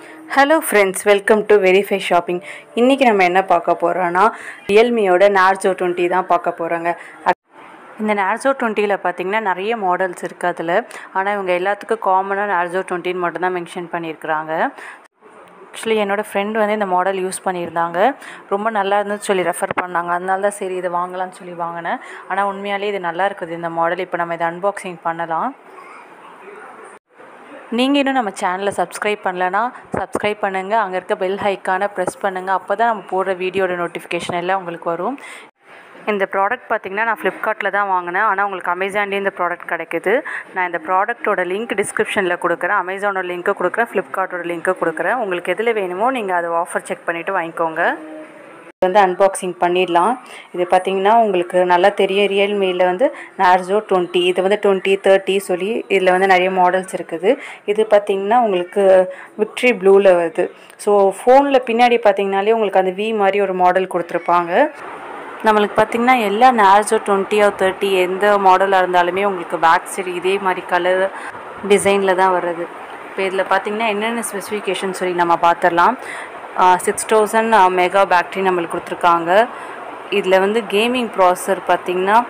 hello friends welcome to verify shopping இன்றைக்கி நம்ம என்ன பார்க்க போகிறோன்னா ரியல்மியோட நார்ஜோ டுவெண்ட்டி தான் பார்க்க போகிறோங்க இந்த நார்ஜோ டுவெண்ட்டியில் பார்த்தீங்கன்னா நிறைய மாடல்ஸ் இருக்குது அதில் ஆனால் இவங்க எல்லாத்துக்கும் காமனாக நார்ஜோ டுவெண்ட்டின்னு மட்டும்தான் மென்ஷன் பண்ணியிருக்கிறாங்க ஆக்சுவலி என்னோடய ஃப்ரெண்ட் வந்து இந்த மாடல் யூஸ் பண்ணியிருந்தாங்க ரொம்ப நல்லா இருந்துச்சு சொல்லி ரெஃபர் பண்ணாங்க அதனால தான் சரி இது வாங்கலாம்னு சொல்லி வாங்கினேன் ஆனால் உண்மையாலே இது நல்லா இருக்குது இந்த மாடல் இப்போ நம்ம இதை அன்பாக்சிங் பண்ணலாம் நீங்கள் இன்னும் நம்ம சேனலை சப்ஸ்கிரைப் பண்ணலன்னா சப்ஸ்கிரைப் பண்ணுங்கள் அங்கே இருக்க பெல் ஹைக்கான ப்ரெஸ் பண்ணுங்கள் அப்போ தான் நம்ம போடுற வீடியோட நோட்டிஃபிகேஷன் எல்லாம் உங்களுக்கு வரும் இந்த ப்ராடக்ட் பார்த்திங்கன்னா நான் ஃப்ளிப்கார்ட்டில் தான் வாங்கினேன் ஆனால் உங்களுக்கு அமேசான்லேயும் இந்த ப்ராடக்ட் கிடைக்குது நான் இந்த ப்ராடக்ட்டோட லிங்க் டிஸ்கிரிப்ஷனில் கொடுக்குறேன் அமேசானோட லிங்க்கு கொடுக்குறேன் ஃப்ளிப்கார்ட்டோட லிங்க்கு கொடுக்குறேன் உங்களுக்கு எதில் வேணுமோ நீங்கள் அதை ஆஃபர் செக் பண்ணிவிட்டு வாங்கிக்கோங்க இது வந்து அன்பாக்சிங் பண்ணிடலாம் இது பார்த்திங்கன்னா உங்களுக்கு நல்லா தெரியும் ரியல்மியில் வந்து நார்ஜோ டுவெண்ட்டி இது வந்து டுவெண்ட்டி தேர்ட்டி சொல்லி இதில் வந்து நிறைய மாடல்ஸ் இருக்குது இது பார்த்திங்கன்னா உங்களுக்கு விக்ட்ரி ப்ளூவில் வருது ஸோ ஃபோனில் பின்னாடி பார்த்திங்கனாலே உங்களுக்கு அந்த வி மாதிரி ஒரு மாடல் கொடுத்துருப்பாங்க நம்மளுக்கு பார்த்திங்கன்னா எல்லா நார்ஜோ டுவெண்ட்டி ஆர் தேர்ட்டி எந்த மாடலாக இருந்தாலுமே உங்களுக்கு பேக் சைடு இதே மாதிரி கலர் டிசைனில் தான் வருது இப்போ இதில் பார்த்திங்கன்னா என்னென்ன ஸ்பெசிஃபிகேஷன் சொல்லி நம்ம பார்த்துடலாம் சிக்ஸ் தௌசண்ட் மெகா பேட்ரி நம்மளுக்கு கொடுத்துருக்காங்க இதில் வந்து கேமிங் ப்ராசர் பார்த்திங்கன்னா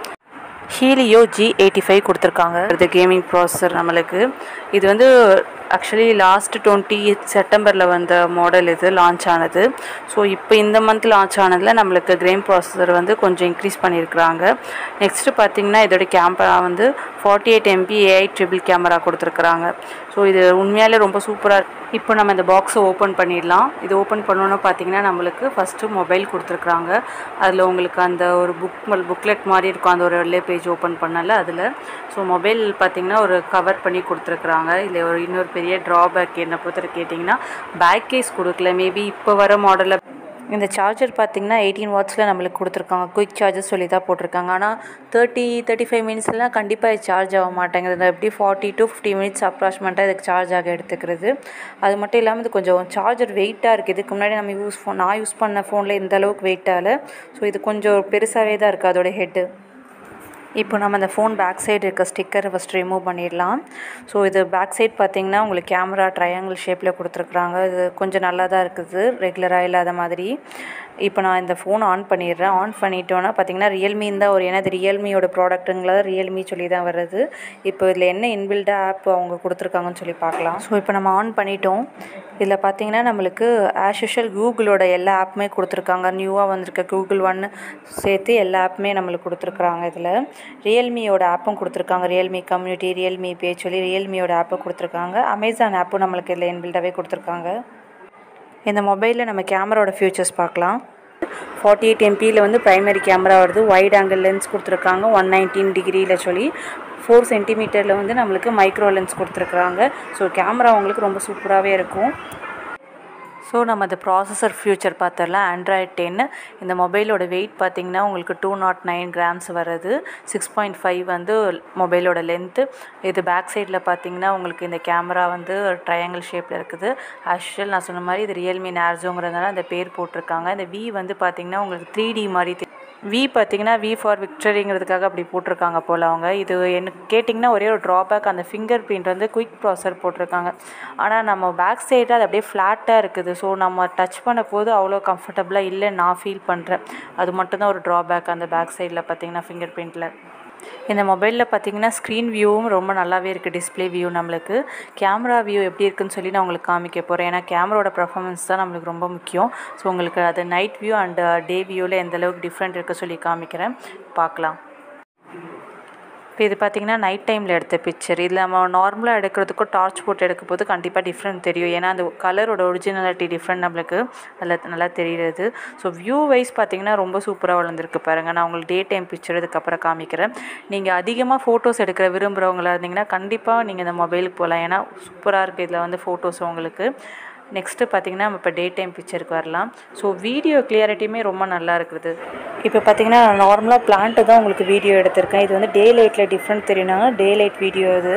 ஹீலியோ ஜி எயிட்டி ஃபைவ் கொடுத்துருக்காங்க இது கேமிங் ப்ராசர் நம்மளுக்கு இது வந்து ஆக்சுவலி லாஸ்ட் டுவெண்ட்டி செப்டம்பரில் வந்த மாடல் இது லான்ச் ஆனது ஸோ இப்போ இந்த மந்த் லான்ச் ஆனதில் நம்மளுக்கு கிரேம் ப்ராசஸர் வந்து கொஞ்சம் இன்க்ரீஸ் பண்ணியிருக்கிறாங்க நெக்ஸ்ட்டு பார்த்திங்கன்னா இதோட கேமரா வந்து forty eight MP AI triple camera கொடுத்துருக்குறாங்க ஸோ இது உண்மையாலே ரொம்ப சூப்பராக இப்போ நம்ம இந்த பாக்ஸை ஓப்பன் பண்ணிடலாம் இது ஓப்பன் பண்ணோன்னு பார்த்தீங்கன்னா நம்மளுக்கு ஃபஸ்ட்டு மொபைல் கொடுத்துருக்குறாங்க அதில் உங்களுக்கு அந்த ஒரு புக் புக்லெட் மாதிரி இருக்கும் அந்த ஒரு வெள்ளை பேஜ் ஓப்பன் பண்ணல அதில் ஸோ மொபைல் பார்த்திங்கன்னா ஒரு கவர் பண்ணி கொடுத்துருக்குறாங்க இதில் ஒரு இன்னொரு பெரிய ட்ராபேக் என்னை பொறுத்தவரை கேட்டிங்கன்னா பேக் கேஸ் கொடுக்கல மேபி இப்போ வர மாடலில் இந்த சார்ஜர் பார்த்திங்கன்னா எயிட்டீன் வாட்ஸில் நம்மளுக்கு கொடுத்துருக்காங்க குயிக் சார்ஜர் சொல்லி தான் போட்டிருக்காங்க ஆனால் தேர்ட்டி தேர்ட்டி ஃபைவ் மினிட்ஸ்லாம் கண்டிப்பாக இது சார்ஜ் ஆக மாட்டேங்குது எப்படி ஃபார்ட்டி டு ஃபிஃப்டி மினிட்ஸ் அப்ராக்சிமேட்டாக இதுக்கு சார்ஜ் ஆக எடுத்துக்கிறது அது மட்டும் இல்லாமல் இது கொஞ்சம் சார்ஜர் வெயிட்டாக இருக்குது இதுக்கு முன்னாடி நம்ம யூஸ் ஃபோன் நான் யூஸ் பண்ண ஃபோனில் இந்த அளவுக்கு வெயிட்டாகல ஸோ இது கொஞ்சம் பெருசாகவே தான் இருக்குது அதோட ஹெட்டு இப்போ நம்ம அந்த ஃபோன் பேக் சைடு இருக்க ஸ்டிக்கரை ஃபஸ்ட் ரிமூவ் பண்ணிடலாம் ஸோ இது பேக் சைட் பார்த்திங்கன்னா உங்களுக்கு கேமரா ட்ரையாங்கிள் ஷேப்பில் கொடுத்துருக்குறாங்க இது கொஞ்சம் நல்லா தான் இருக்குது ரெகுலராக இல்லாத மாதிரி இப்போ நான் இந்த ஃபோன் ஆன் பண்ணிடுறேன் ஆன் பண்ணிட்டோன்னா பார்த்தீங்கன்னா ரியல்மின்னு தான் ஒரு ஏன்னா இது ரியல்மியோட ப்ராடக்ட்டுங்களா ரியல்மி சொல்லி தான் வருது இப்போ இதில் என்ன இன்பில்டாக ஆப் அவங்க கொடுத்துருக்காங்கன்னு சொல்லி பார்க்கலாம் ஸோ இப்போ நம்ம ஆன் பண்ணிட்டோம் இதில் பார்த்தீங்கன்னா நம்மளுக்கு ஆஸ் யூஷுவல் கூகுளோட எல்லா ஆப்புமே கொடுத்துருக்காங்க நியூவாக வந்திருக்க கூகுள் ஒன்று சேர்த்து எல்லா ஆப்புமே நம்மளுக்கு கொடுத்துருக்குறாங்க இதில் ரியல்மியோட ஆப்பும் கொடுத்துருக்காங்க ரியல்மி கம்யூனிட்டி ரியல்மி பே சொல்லி ரியல்மியோட ஆப்பை கொடுத்துருக்காங்க அமேசான் ஆப்பும் நம்மளுக்கு இதில் இன்பில்டாகவே கொடுத்துருக்காங்க இந்த மொபைலில் நம்ம கேமராவோட ஃபியூச்சர்ஸ் பார்க்கலாம் ஃபார்ட்டி எயிட் எம்பியில் வந்து ப்ரைமரி கேமரா வருது வைட் ஆங்கிள் லென்ஸ் கொடுத்துருக்காங்க ஒன் நைன்டீன் டிகிரியில் சொல்லி ஃபோர் சென்டிமீட்டரில் வந்து நம்மளுக்கு மைக்ரோ லென்ஸ் கொடுத்துருக்குறாங்க ஸோ கேமரா உங்களுக்கு ரொம்ப சூப்பராகவே இருக்கும் ஸோ நம்ம அந்த ப்ராசஸர் ஃபியூச்சர் பார்த்துடலாம் ஆண்ட்ராய்ட் டென்னு இந்த மொபைலோட வெயிட் பார்த்திங்கன்னா உங்களுக்கு டூ நாட் நைன் கிராம்ஸ் வருது சிக்ஸ் பாயிண்ட் ஃபைவ் வந்து மொபைலோட லென்த்து இது பேக் சைடில் பார்த்திங்கன்னா உங்களுக்கு இந்த கேமரா வந்து ட்ரையாங்கிள் ஷேப்பில் இருக்குது ஆக்சுவல் நான் சொன்ன மாதிரி இது ரியல்மி நேர்ஜோங்கிறதுனால அந்த பேர் போட்டிருக்காங்க இந்த வி வந்து பார்த்திங்கன்னா உங்களுக்கு த்ரீ டி மாதிரி வி பார்த்தீங்கன்னா வி ஃபார் விக்டரிங்கிறதுக்காக அப்படி போட்டிருக்காங்க போல் அவங்க இது எனக்கு கேட்டிங்கன்னா ஒரே ஒரு ட்ராபேக் அந்த ஃபிங்கர் பிரிண்ட் வந்து குயிக் ப்ராசர் போட்டிருக்காங்க ஆனால் நம்ம பேக் சைடு அது அப்படியே ஃப்ளாட்டாக இருக்குது ஸோ நம்ம டச் பண்ண போது அவ்வளோ கம்ஃபர்டபுளாக இல்லைன்னு நான் ஃபீல் பண்ணுறேன் அது மட்டும்தான் ஒரு ட்ராபேக் அந்த பேக் சைடில் பார்த்தீங்கன்னா ஃபிங்கர் பிரிண்ட்டில் இந்த மொபைலில் பார்த்தீங்கன்னா ஸ்க்ரீன் வியூவும் ரொம்ப நல்லாவே இருக்குது டிஸ்பிளே வியூ நம்மளுக்கு கேமரா வியூ எப்படி இருக்குன்னு சொல்லி நான் உங்களுக்கு காமிக்க போகிறேன் ஏன்னா கேமராவோட பர்ஃபார்மன்ஸ் தான் நம்மளுக்கு ரொம்ப முக்கியம் ஸோ உங்களுக்கு அது நைட் வியூ அண்ட் டே வியூவில் எந்த அளவுக்கு டிஃப்ரெண்ட் இருக்குது சொல்லி காமிக்கிறேன் பார்க்கலாம் இப்போ இது பார்த்திங்கன்னா நைட் டைமில் எடுத்த பிக்சர் இதில் நம்ம நார்மலாக எடுக்கிறதுக்கும் டார்ச் போட்டு எடுக்கும் போது கண்டிப்பாக டிஃப்ரெண்ட் தெரியும் ஏன்னா அந்த கலரோட ஒரிஜினாலிட்டி டிஃப்ரெண்ட் நம்மளுக்கு அதில் நல்லா தெரியுது ஸோ வியூ வைஸ் பார்த்திங்கன்னா ரொம்ப சூப்பராக வளர்ந்துருக்கு பாருங்கள் நான் உங்களுக்கு டே டைம் பிக்சர் இதுக்கப்புறம் காமிக்கிறேன் நீங்கள் அதிகமாக ஃபோட்டோஸ் எடுக்கிற விரும்புகிறவங்களா இருந்தீங்கன்னா கண்டிப்பாக நீங்கள் இந்த மொபைலுக்கு போகலாம் ஏன்னா சூப்பராக இருக்குது இதில் வந்து ஃபோட்டோஸ் உங்களுக்கு நெக்ஸ்ட்டு பார்த்திங்கன்னா நம்ம இப்போ டே டைம் பிக்சருக்கு வரலாம் ஸோ வீடியோ கிளியாரிட்டியுமே ரொம்ப நல்லா இருக்குது இப்போ பார்த்திங்கன்னா நார்மலாக பிளான்ட்டு தான் உங்களுக்கு வீடியோ எடுத்திருக்கேன் இது வந்து டே லைட்டில் டிஃப்ரெண்ட் தெரியும்னா டே லைட் வீடியோ இது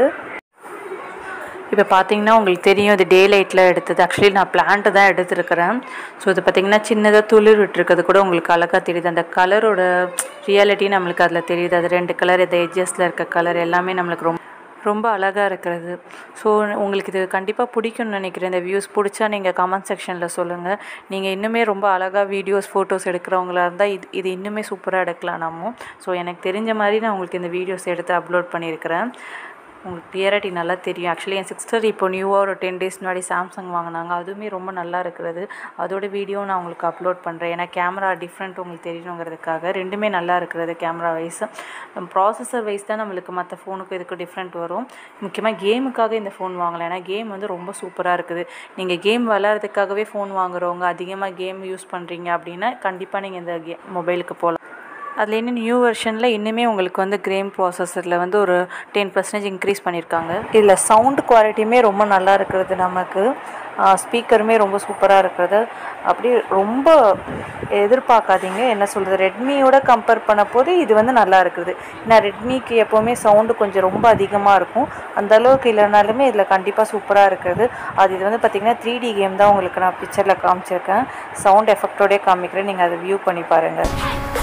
இப்போ பார்த்தீங்கன்னா உங்களுக்கு தெரியும் இது டே லைட்டில் எடுத்தது ஆக்சுவலி நான் பிளான்ட்டு தான் எடுத்துருக்கிறேன் ஸோ இது பார்த்திங்கன்னா சின்னதாக துளிர் விட்டுருக்கிறது கூட உங்களுக்கு அழகாக தெரியுது அந்த கலரோட ரியாலிட்டி நம்மளுக்கு அதில் தெரியுது அது ரெண்டு கலர் இந்த எட்ஜஸில் இருக்க கலர் எல்லாமே நம்மளுக்கு ரொம்ப ரொம்ப அழகாக இருக்கிறது ஸோ உங்களுக்கு இது கண்டிப்பாக பிடிக்கும்னு நினைக்கிறேன் இந்த வியூஸ் பிடிச்சா நீங்கள் கமெண்ட் செக்ஷனில் சொல்லுங்கள் நீங்கள் இன்னுமே ரொம்ப அழகாக வீடியோஸ் ஃபோட்டோஸ் எடுக்கிறவங்களா இருந்தால் இது இது இன்னுமே சூப்பராக எடுக்கலாம் நம்ம ஸோ எனக்கு தெரிஞ்ச மாதிரி நான் உங்களுக்கு இந்த வீடியோஸ் எடுத்து அப்லோட் பண்ணியிருக்கிறேன் உங்களுக்கு கிளியரிட்டி நல்லா தெரியும் ஆக்சுவலி என் சிஸ்டர் இப்போ நியூவாக ஒரு டென் டேஸ் முன்னாடி சாம்சங் வாங்கினாங்க அதுவுமே ரொம்ப நல்லா இருக்கிறது அதோட வீடியோ நான் உங்களுக்கு அப்லோட் பண்ணுறேன் ஏன்னா கேமரா டிஃப்ரெண்ட் உங்களுக்கு தெரியணுங்கிறதுக்காக ரெண்டுமே நல்லா இருக்கிறது கேமரா வைஸ் ப்ராசஸர் வைஸ் தான் நம்மளுக்கு மற்ற ஃபோனுக்கு இதுக்கு டிஃப்ரெண்ட் வரும் முக்கியமாக கேமுக்காக இந்த ஃபோன் வாங்கலாம் ஏன்னா கேம் வந்து ரொம்ப சூப்பராக இருக்குது நீங்கள் கேம் விளாட்றதுக்காகவே ஃபோன் வாங்குறவங்க அதிகமாக கேம் யூஸ் பண்ணுறீங்க அப்படின்னா கண்டிப்பாக நீங்கள் இந்த கே மொபைலுக்கு போகலாம் அதில் இன்னும் நியூ வெர்ஷனில் இன்னுமே உங்களுக்கு வந்து கேம் ப்ராசஸரில் வந்து ஒரு டென் பர்சன்டேஜ் இன்க்ரீஸ் பண்ணியிருக்காங்க இதில் சவுண்டு குவாலிட்டியுமே ரொம்ப நல்லா இருக்கிறது நமக்கு ஸ்பீக்கருமே ரொம்ப சூப்பராக இருக்கிறது அப்படி ரொம்ப எதிர்பார்க்காதீங்க என்ன சொல்கிறது ரெட்மியோட கம்பேர் பண்ண போது இது வந்து நல்லா இருக்குது ஏன்னா ரெட்மிக்கு எப்போவுமே சவுண்டு கொஞ்சம் ரொம்ப அதிகமாக இருக்கும் அந்த அளவுக்கு இல்லைனாலுமே இதில் கண்டிப்பாக சூப்பராக இருக்குது அது இது வந்து பார்த்திங்கன்னா த்ரீ டி கேம் தான் உங்களுக்கு நான் பிக்சரில் காமிச்சிருக்கேன் சவுண்ட் எஃபெக்டோடய காமிக்கிறேன் நீங்கள் அதை வியூ பண்ணி பாருங்கள்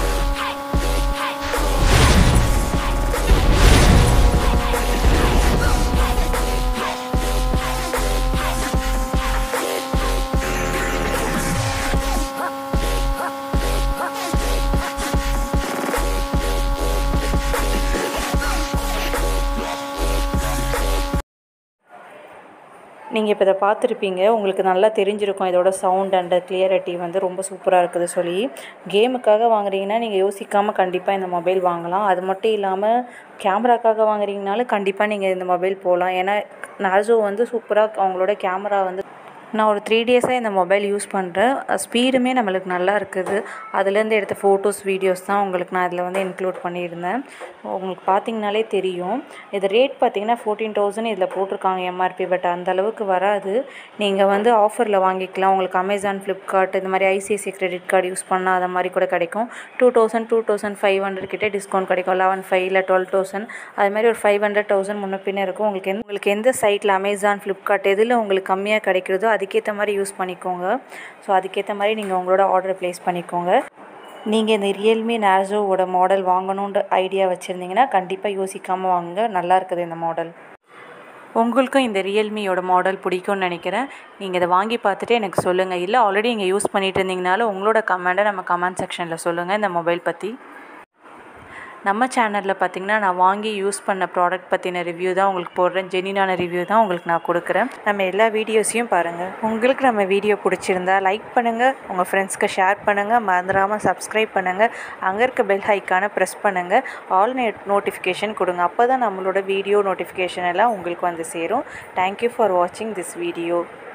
நீங்கள் இப்போ இதை பார்த்துருப்பீங்க உங்களுக்கு நல்லா தெரிஞ்சிருக்கும் இதோட சவுண்ட் அண்ட் கிளியரிட்டி வந்து ரொம்ப சூப்பராக இருக்குது சொல்லி கேமுக்காக வாங்குறீங்கன்னா நீங்கள் யோசிக்காமல் கண்டிப்பாக இந்த மொபைல் வாங்கலாம் அது மட்டும் இல்லாமல் கேமராக்காக வாங்குறீங்கனாலும் கண்டிப்பாக நீங்கள் இந்த மொபைல் போகலாம் ஏன்னா நார்ஜோ வந்து சூப்பராக அவங்களோட கேமரா வந்து நான் ஒரு த்ரீ டேஸாக இந்த மொபைல் யூஸ் பண்ணுறேன் ஸ்பீடுமே நம்மளுக்கு நல்லா இருக்குது அதுலேருந்து எடுத்த ஃபோட்டோஸ் வீடியோஸ் தான் உங்களுக்கு நான் இதில் வந்து இன்க்ளூட் பண்ணியிருந்தேன் உங்களுக்கு பார்த்தீங்கனாலே தெரியும் இது ரேட் பார்த்தீங்கன்னா ஃபோர்டீன் தௌசண்ட் இதில் போட்டிருக்காங்க எம்ஆர்பி பட் அந்த அளவுக்கு வராது நீங்கள் வந்து ஆஃபரில் வாங்கிக்கலாம் உங்களுக்கு அமேசான் ஃப்ளிப்கார்ட் இந்த மாதிரி ஐசிஐசி கிரெடிட் கார்டு யூஸ் பண்ணால் அது மாதிரி கூட கிடைக்கும் two thousand two thousand five hundred கிட்டே டிஸ்கவுண்ட் கிடைக்கும் லெவன் ஃபைவ் இல்லை டுவெல் தௌசண்ட் அது மாதிரி ஒரு ஃபைவ் ஹண்ட்ரட் தௌசண்ட் முன்ன பின்னே இருக்கும் உங்களுக்கு எந்த உங்களுக்கு எந்த சைட்டில் அமேசான் ஃப்ளிப்கார்ட் எதில் உங்களுக்கு கம்மியாக கிடைக்கிறதோ அதுக்கேற்ற மாதிரி யூஸ் பண்ணிக்கோங்க ஸோ அதுக்கேற்ற மாதிரி நீங்கள் உங்களோட ஆர்டர் ப்ளேஸ் பண்ணிக்கோங்க நீங்கள் இந்த ரியல்மி நேர்ஸோவோட மாடல் வாங்கணுன்ற ஐடியா வச்சுருந்தீங்கன்னா கண்டிப்பாக யோசிக்காமல் வாங்குங்க நல்லா இருக்குது இந்த மாடல் உங்களுக்கும் இந்த ரியல்மியோட மாடல் பிடிக்கும்னு நினைக்கிறேன் நீங்கள் இதை வாங்கி பார்த்துட்டு எனக்கு சொல்லுங்கள் இல்லை ஆல்ரெடி நீங்கள் யூஸ் பண்ணிட்டு இருந்தீங்கனாலும் உங்களோட கமெண்ட்டை நம்ம கமெண்ட் செக்ஷனில் சொல்லுங்கள் இந்த மொபைல் பற்றி நம்ம சேனலில் பார்த்திங்கன்னா நான் வாங்கி யூஸ் பண்ண ப்ராடக்ட் பற்றின ரிவ்யூ தான் உங்களுக்கு போடுறேன் ஜெனினான ரிவ்யூ தான் உங்களுக்கு நான் கொடுக்குறேன் நம்ம எல்லா வீடியோஸையும் பாருங்கள் உங்களுக்கு நம்ம வீடியோ பிடிச்சிருந்தா லைக் பண்ணுங்கள் உங்கள் ஃப்ரெண்ட்ஸ்க்கு ஷேர் பண்ணுங்கள் மறந்துடாமல் சப்ஸ்கிரைப் பண்ணுங்கள் அங்கே இருக்க பெல் ஹைக்கான ப்ரெஸ் பண்ணுங்கள் ஆல் நோட்டிஃபிகேஷன் கொடுங்க அப்போ தான் நம்மளோட வீடியோ நோட்டிஃபிகேஷன் எல்லாம் உங்களுக்கு வந்து சேரும் தேங்க்யூ ஃபார் வாட்சிங் திஸ் வீடியோ